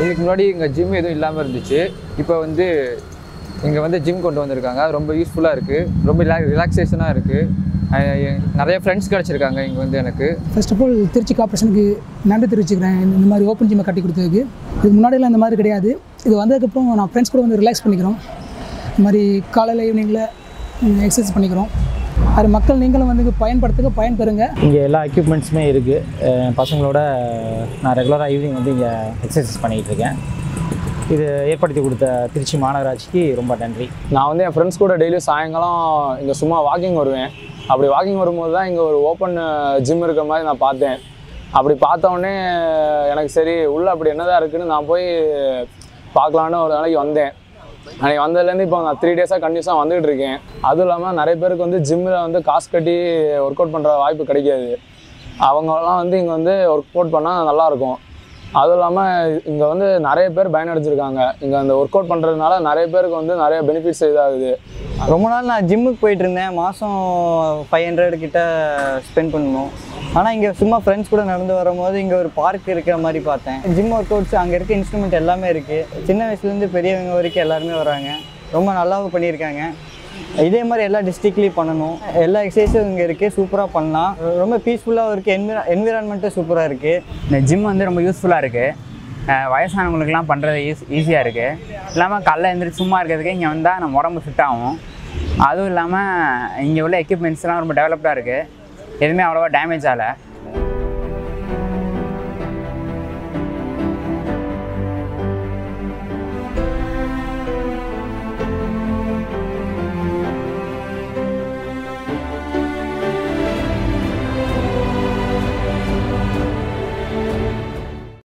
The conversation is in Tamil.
இதுக்கு முன்னாடி இங்கே ஜிம் எதுவும் இல்லாமல் இருந்துச்சு இப்போ வந்து இங்கே வந்து ஜிம் கொண்டு வந்திருக்காங்க அது ரொம்ப யூஸ்ஃபுல்லாக இருக்குது ரொம்ப ரிலா ரிலாக்ஸேஷனாக இருக்குது நிறைய ஃப்ரெண்ட்ஸ் கிடச்சிருக்காங்க இங்கே வந்து எனக்கு ஃபர்ஸ்ட் ஆஃப் ஆல் திருச்சி கார்பரேஷனுக்கு நன்றி தெரிவிச்சுக்கிறேன் இந்த இந்த மாதிரி ஓப்பன் ஜிம்மை கட்டி கொடுத்ததுக்கு இதுக்கு முன்னாடிலாம் இந்த மாதிரி கிடையாது இது வந்ததுக்கப்புறம் நான் ஃப்ரெண்ட்ஸ் கூட வந்து ரிலாக்ஸ் பண்ணிக்கிறோம் இந்த மாதிரி காலையில் ஈவினிங்கில் எக்ஸசைஸ் பண்ணிக்கிறோம் அது மக்கள் நீங்களும் வந்து பயன்படுத்துங்க பயன்பெறுங்க இங்கே எல்லா எக்யூப்மெண்ட்ஸுமே இருக்குது பசங்களோட நான் ரெகுலராக ஈவினிங் வந்து இங்கே எக்ஸசைஸ் பண்ணிகிட்டு இருக்கேன் இது ஏற்படுத்தி கொடுத்த திருச்சி மாநகராட்சிக்கு ரொம்ப நன்றி நான் வந்து என் ஃப்ரெண்ட்ஸ் கூட டெய்லியும் சாயங்காலம் இங்கே சும்மா வாக்கிங் வருவேன் அப்படி வாக்கிங் வரும்போது தான் இங்கே ஒரு ஓப்பன் ஜிம் இருக்கிற மாதிரி நான் பார்த்தேன் அப்படி பார்த்த உடனே எனக்கு சரி உள்ள அப்படி என்னதான் இருக்குன்னு நான் போய் பார்க்கலான்னு ஒரு நாளைக்கு வந்தேன் அன்றைக்கி வந்ததுலேருந்து இப்போ நான் த்ரீ டேஸாக கண்டினியூஸாக வந்துகிட்டு இருக்கேன் அதுவும் இல்லாமல் நிறைய பேருக்கு வந்து ஜிம்மில் வந்து காசு கட்டி ஒர்க் அவுட் பண்ணுற வாய்ப்பு கிடைக்காது அவங்கெல்லாம் வந்து இங்கே வந்து ஒர்க் அவுட் பண்ணால் நல்லாயிருக்கும் அதுவும் இல்லாமல் இங்கே வந்து நிறைய பேர் பயனடைஞ்சிருக்காங்க இங்கே அந்த ஒர்க் அவுட் பண்ணுறதுனால நிறைய பேருக்கு வந்து நிறைய பெனிஃபிட்ஸ் இதாகுது ரொம்ப நாள் நான் ஜிம்முக்கு போயிட்டு இருந்தேன் மாதம் ஃபைவ் ஹண்ட்ரட் கிட்ட ஸ்பெண்ட் பண்ணணும் ஆனால் இங்கே சும்மா ஃப்ரெண்ட்ஸ் கூட நடந்து வரும்போது இங்கே ஒரு பார்க் இருக்கிற மாதிரி பார்த்தேன் ஜிம் ஒர்க் அவுட்ஸ் அங்கே இருக்க இன்ஸ்ட்ருமெண்ட் எல்லாமே இருக்குது சின்ன வயசுலேருந்து பெரியவங்க வரைக்கும் எல்லாருமே வராங்க ரொம்ப நல்லாவும் பண்ணியிருக்காங்க இதே மாதிரி எல்லா டிஸ்ட்ரிக்ட்லேயும் பண்ணணும் எல்லா எக்ஸசைஸும் இங்கே இருக்குது சூப்பராக பண்ணலாம் ரொம்ப பீஸ்ஃபுல்லாகவும் இருக்குது என்விரா என்விரான்மெண்ட்டும் சூப்பராக இருக்குது இந்த ஜிம் வந்து ரொம்ப யூஸ்ஃபுல்லாக இருக்குது வயசானவங்களுக்குலாம் பண்ணுறது ஈஸ் ஈஸியாக இருக்குது இல்லாமல் காலைல எழுந்திரிச்சு சும்மா இருக்கிறதுக்கு இங்கே வந்தால் நம்ம உடம்பு ஃபிட் ஆகும் அதுவும் இல்லாமல் இங்கே உள்ள எக்யூப்மெண்ட்ஸ்லாம் ரொம்ப டெவலப்டாக இருக்குது எதுவுமே அவ்வளோவா டேமேஜ் ஆகலை